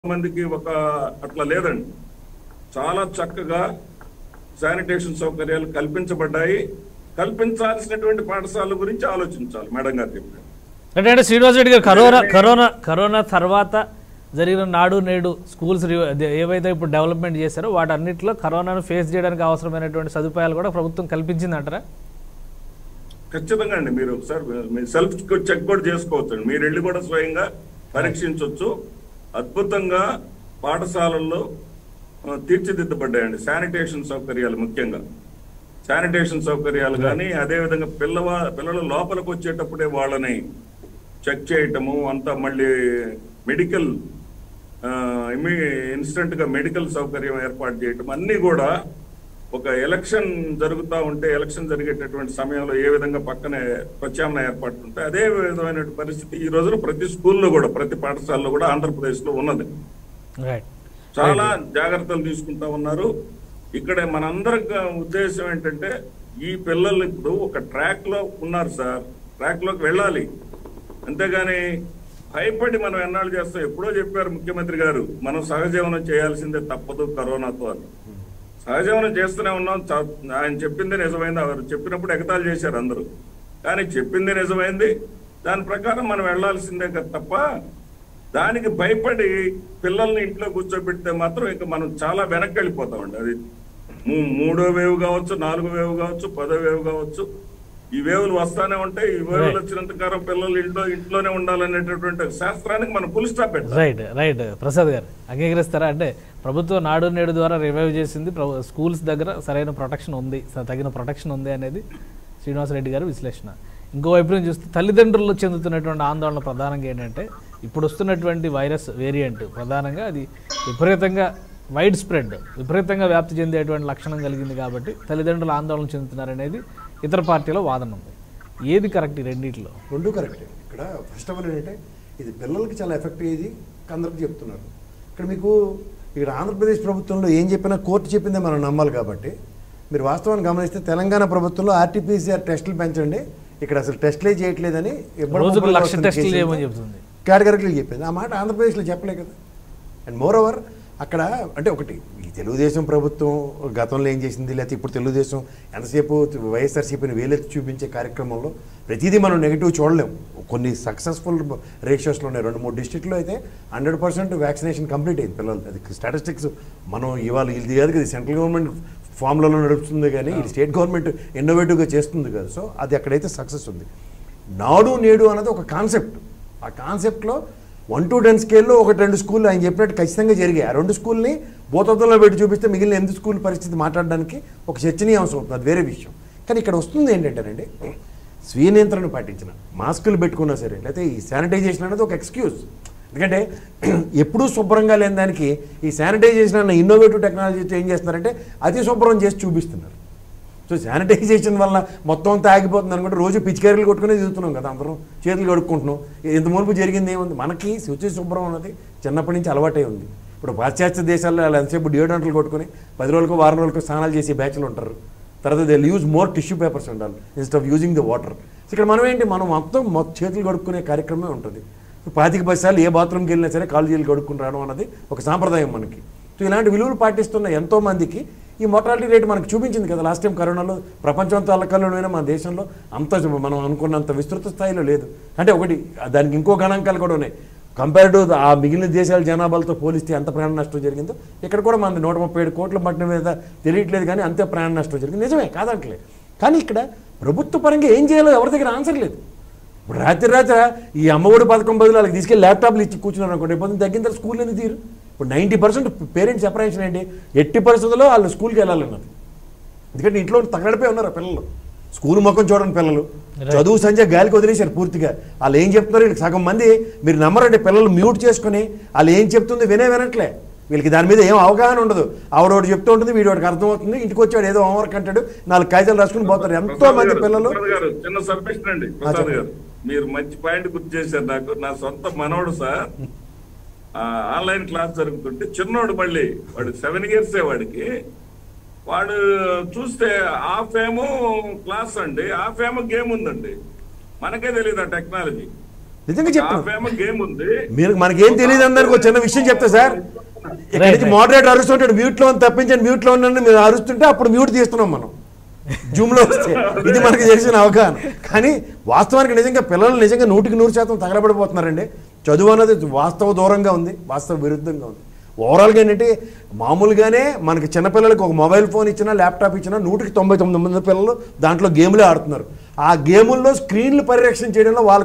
మందికి ఒక అట్లా లేదండి చాలా చక్కగా శానిటేషన్ సౌకర్యాలు కల్పించబడ్డాయి కల్పించాల్సినటువంటి పాఠశాలల గురించి ఆలోచించాలి మేడం గారు చెప్పారు అంటే అంటే శ్రీనివాస్ రెడ్డి గారు కరోనా కరోనా కరోనా తర్వాత జరిగిన నాడు నేడు స్కూల్స్ రి- అదే ఏవైతే ఇప్పుడు డెవలప్మెంట్ చేశారో వాటన్నిటిలో కరోనాను ఫేస్ చేయడానికి అవసరమైనటువంటి సదుపాయాలు కూడా ప్రభుత్వం కల్పించిందంటారా ఖచ్చితంగా అండి మీరు ఒకసారి మీ సెల్ఫ్ చెక్ కూడా చేసుకోవచ్చు మీరు వెళ్ళి కూడా స్వయంగా పరీక్షించవచ్చు అద్భుతంగా పాఠశాలల్లో ఆ, తీర్చిదిద్దబడ్డాయండి శానిటేషన్ సౌకర్యాలు ముఖ్యంగా శానిటేషన్ సౌకర్యాలు కానీ అదేవిధంగా పిల్లవా పిల్లలు లోపలికి వచ్చేటప్పుడే వాళ్ళని చెక్ చేయటము అంతా మళ్ళీ మెడికల్ ఇన్స్టెంట్ గా మెడికల్ సౌకర్యం ఏర్పాటు చేయటం అన్ని కూడా ఒక ఎలక్షన్ జరుగుతూ ఉంటే ఎలక్షన్ జరిగేటటువంటి సమయంలో ఏ విధంగా పక్కనే ప్రత్యామ్నాయ ఏర్పాట్లు ఉంటాయి అదే విధమైన పరిస్థితి ఈ రోజున ప్రతి స్కూల్లో కూడా ప్రతి పాఠశాలలో కూడా ఆంధ్రప్రదేశ్ లో ఉన్నది రైట్ చాలా జాగ్రత్తలు తీసుకుంటా ఉన్నారు ఇక్కడ మనందరి ఉద్దేశం ఏంటంటే ఈ పిల్లలు ఇప్పుడు ఒక ట్రాక్ లో ఉన్నారు సార్ ట్రాక్ లోకి వెళ్ళాలి అంతేగాని భయపడి మనం ఎన్నాళ్ళు చేస్తాం ఎప్పుడో చెప్పారు ముఖ్యమంత్రి గారు మనం సహజీవనం చేయాల్సిందే తప్పదు కరోనాతో అని సహజీవనం చేస్తూనే ఉన్నాం చ- ఆయన చెప్పింది నిజమైంది அவர் చెప్పినప్పుడు ఎగతాళి చేశారు అందరూ కానీ చెప్పింది నిజమైంది దాని ప్రకారం మనం వెళ్ళాల్సిందే కదా తప్ప దానికి భయపడి పిల్లల్ని ఇంట్లో కూర్చోబెడితే మాత్రం ఇంకా మనం చాలా వెనక్కి వెళ్ళిపోతామండి అది మూ- మూడో వేవ్ కావచ్చు నాలుగో వేవ్ కావచ్చు పదో వేవ్ కావచ్చు ఈ వేవులు వస్తానే ఉంటాయి ఈ వేవులు వచ్చినంత కాలం పిల్లలు ఇంట్లో ఇంట్లోనే ఉండాలనేటటువంటి శాస్త్రానికి మనం ఫుల్ స్టాప్ పెట్టాలి రైట్ రైట్ ప్రసాద్ గారు అంగీకరిస్తారా అంటే ప్రభుత్వం నాడు నేడు ద్వారా రివైవ్ చేసింది ప్రభు- స్కూల్స్ దగ్గర సరైన ప్రొటెక్షన్ ఉంది స- తగిన ప్రొటెక్షన్ ఉంది అనేది శ్రీనివాసరెడ్డి గారి విశ్లేషణ ఇంకోవైపు నుంచి చూస్తే తల్లిదండ్రులు చెందుతున్నటువంటి ఆందోళన ప్రధానంగా ఏంటంటే ఇప్పుడు వస్తున్నటువంటి వైరస్ వేరియంట్ ప్రధానంగా అది విపరీతంగా వైడ్ స్ప్రెడ్ విపరీతంగా వ్యాప్తి చెందేటువంటి లక్షణం కలిగింది కాబట్టి తల్లిదండ్రులు ఆందోళన చెందుతున్నారనేది ఇతర పార్టీలో వాదన ఉంది ఏది కరెక్ట్ ఈ రెండిట్లో రెండు కరెక్టే ఇక్కడ ఫస్ట్ ఆఫ్ ఆల్ ఏంటంటే ఇది పిల్లలకి చాలా ఎఫెక్ట్ అయ్యేది అందరికి చెప్తున్నారు ఇక్కడ మీకు ఇక్కడ ఆంధ్రప్రదేశ్ ప్రభుత్వంలో ఏం చెప్పినా కోర్టు చెప్పిందే మనం నమ్మాలి కాబట్టి మీరు వాస్తవాన్ని గమనిస్తే తెలంగాణ ప్రభుత్వంలో ఆర్టీపీసీఆర్ టెస్టులు పెంచండి ఇక్కడ అసలు టెస్టులే చేయట్లేదని ఇబ్బడి రోజుకు ముబ్బడిగా లక్ష వస్తున్న టెస్టులు కేసులతో చేయమని చెప్తుంది కేటగిరీలు చెప్పింది ఆ మాట ఆంధ్రప్రదేశ్లో చెప్పలే కదా అండ్ మోర్ ఓవర్ అక్కడ అంటే ఒకటి ఈ తెలుగుదేశం ప్రభుత్వం గతంలో ఏం చేసింది లేకపోతే ఇప్పుడు తెలుగుదేశం ఎంతసేపు వైఎస్ఆర్సీపీని వేలెత్తి చూపించే కార్యక్రమంలో ప్రతిదీ మనం నెగిటివ్ చూడలేం కొన్ని సక్సెస్ఫుల్ రేషియోస్లో ఉన్నాయి రెండు మూడు డిస్ట్రిక్ట్లో అయితే హండ్రెడ్ పర్సెంట్ వ్యాక్సినేషన్ కంప్లీట్ అయింది పిల్లలు అది స్టాటిస్టిక్స్ మనం ఇవాళ ఇది కాదు కదా సెంట్రల్ గవర్నమెంట్ ఫామ్లలో నడుపుతుంది కానీ ఇది స్టేట్ గవర్నమెంట్ ఇన్నోవేటివ్గా చేస్తుంది కదా సో అది అక్కడైతే సక్సెస్ ఉంది నాడు నేడు అన్నది ఒక కాన్సెప్ట్ ఆ కాన్సెప్ట్లో వన్ టు టెన్ స్కేల్లో ఒకటి రెండు స్కూల్ ఆయన చెప్పినట్టు ఖచ్చితంగా జరిగాయి ఆ రెండు స్కూల్ని భూతత్వంలో పెట్టి చూపిస్తే మిగిలిన ఎనిమిది స్కూల్ పరిస్థితి మాట్లాడడానికి ఒక చర్చనీయాంశం అవుతుంది అది వేరే విషయం కానీ ఇక్కడ వస్తుంది ఏంటంటేనండి స్వీయ నియంత్రణ పాటించిన మాస్కులు పెట్టుకున్నా సరే లేకపోతే ఈ శానిటైజేషన్ అనేది ఒక ఎక్స్క్యూజ్ ఎందుకంటే ఎప్పుడూ శుభ్రంగా లేని దానికి ఈ శానిటైజేషన్ అన్న ఇన్నోవేటివ్ టెక్నాలజీతో ఏం చేస్తున్నారంటే అతి శుభ్రం చేసి చూపిస్తున్నారు సో శానిటైజేషన్ వల్ల మొత్తం అంతా ఆగిపోతుంది అనుకుంటే రోజు పిచికారీలు కొట్టుకునే దిగుతున్నాం కదా అందరం చేతులు కడుక్కుంటున్నాం ఇంత మునుపు జరిగింది ఏముంది మనకి శుచి శుభ్రం అన్నది చిన్నప్పటి నుంచి అలవాటే ఉంది ఇప్పుడు పాశ్చాత్య దేశాల్లో వాళ్ళు ఎంతసేపు డియోడెంట్లు కొట్టుకుని పది రోజులకు వారం రోజులకు స్నానాలు చేసే బ్యాచ్లు ఉంటారు తర్వాత they use more tissue papers ఉండాలి instead of using the water ఇక్కడ మనం ఏంటి మనం మొత్తం మొత్తం చేతులు కడుక్కునే కార్యక్రమమే ఉంటుంది పాతిక పది సార్లు ఏ బాత్రూమ్కి వెళ్ళినా సరే కాళ్ళు చేతులు కడుక్కుని రావడం అన్నది ఒక సాంప్రదాయం మనకి సో ఇలాంటి విలువలు పాటిస్తున్న ఎంతో మందికి ఈ మొటాలిటీ రేట్ మనకు చూపించింది కదా లాస్ట్ టైం కరోనాలో ప్రపంచంతో అల్లకల్లోనైనా మన దేశంలో అంత మనం అనుకున్నంత విస్తృత స్థాయిలో లేదు అంటే ఒకటి దానికి ఇంకో గణాంకాలు కూడా ఉన్నాయి కంపేర్ టు ఆ మిగిలిన దేశాల జనాభాలతో పోలిస్తే ఎంత ప్రాణ నష్టం జరిగిందో ఇక్కడ కూడా మన నూట ముప్పై ఏడు కోట్ల మట్టిన మీద తెలియట్లేదు కానీ అంతే ప్రాణ నష్టం జరిగింది నిజమే కాదంటలే కానీ ఇక్కడ ప్రభుత్వ పరంగా ఏం చేయాలో ఎవరి దగ్గర ఆన్సర్ లేదు ఇప్పుడు రాత్రి రాత్రి ఈ అమ్మఒడి పథకం బదులు వాళ్ళకి తీసుకెళ్ళి ల్యాప్టాప్లు ఇచ్చి కూర్చున్నారు అనుకోండి రేపు పొద్దున్న తగ్గిన తర్వాత స్కూల్ ఎందుకు తీరు ఇప్పుడు నైంటీ పర్సెంట్ పేరెంట్స్ సెపరేషన్ ఏంటి ఎట్టి పరిస్థితుల్లో వాళ్ళు స్కూల్కి వెళ్ళాలన్నది ఎందుకంటే ఇంట్లో తగలడిపోయి ఉన్నారు ఆ పిల్లలు స్కూల్ మొక్కం చూడండి పిల్లలు చదువు సంధ్య గాలికి వదిలేశారు పూర్తిగా వాళ్ళు ఏం చెప్తున్నారు వీళ్ళకి సగం మంది మీరు నమ్మరండి పిల్లలు మ్యూట్ చేసుకుని వాళ్ళు ఏం చెప్తుంది వినే వినట్లే వీళ్ళకి దాని మీద ఏం అవగాహన ఉండదు ఆవిడోడు చెప్తూ ఉంటుంది వీడికి అర్థమవుతుంది ఇంటికి వచ్చాడు ఏదో హోంవర్క్ అంటాడు నాలుగు కాగితాలు రాసుకుని పోతారు ఎంతో ప్రసాద్ మంది గారు, పిల్లలు ప్రసాద్ గారు చిన్న సబ్మిషన్ అండి ప్రసాద్ చెప్పండి. గారు మీరు మంచి పాయింట్ గుర్తు చేశారు నాకు నా సొంత మనవడు సార్ ఆ, ఆన్లైన్ క్లాస్ జరుగుతుంటే చిన్నోడు మళ్ళీ వాడు సెవెన్ ఇయర్స్ వాడికి వాడు చూస్తే హాఫ్ ఏమో క్లాస్ అండి హాఫ్ ఏమో గేమ్ ఉందండి మనకే తెలియదు ఆ టెక్నాలజీ నిజంగా చెప్తాను హాఫ్ ఏమో గేమ్ ఉంది మీరు మనకేం తెలియదు అందరికి ఒక చిన్న విషయం చెప్తా సార్ ఇక్కడ Right, నుంచి right. మోడరేటర్ అరుస్తుంటాడు మ్యూట్లో అని తప్పించండి మ్యూట్లో ఉన్నాను మీరు అరుస్తుంటే అప్పుడు మ్యూట్ తీస్తున్నాం మనం జూమ్లో వస్తే ఇది మనకి తెలిసిన అవగాహన కానీ వాస్తవానికి నిజంగా పిల్లలు నిజంగా నూటికి నూరు శాతం తగలబడిపోతున్నారండి చదువు అనేది వాస్తవ దూరంగా ఉంది వాస్తవ విరుద్ధంగా ఉంది ఓవరాల్గా ఏంటంటే మామూలుగానే మనకి చిన్నపిల్లలకి ఒక మొబైల్ ఫోన్ ఇచ్చినా ల్యాప్టాప్ ఇచ్చినా నూటికి తొంభై తొమ్మిది మంది పిల్లలు దాంట్లో గేమ్లే ఆడుతున్నారు ఆ గేముల్లో స్క్రీన్లు పరిరక్షణ చేయడంలో వాళ్ళ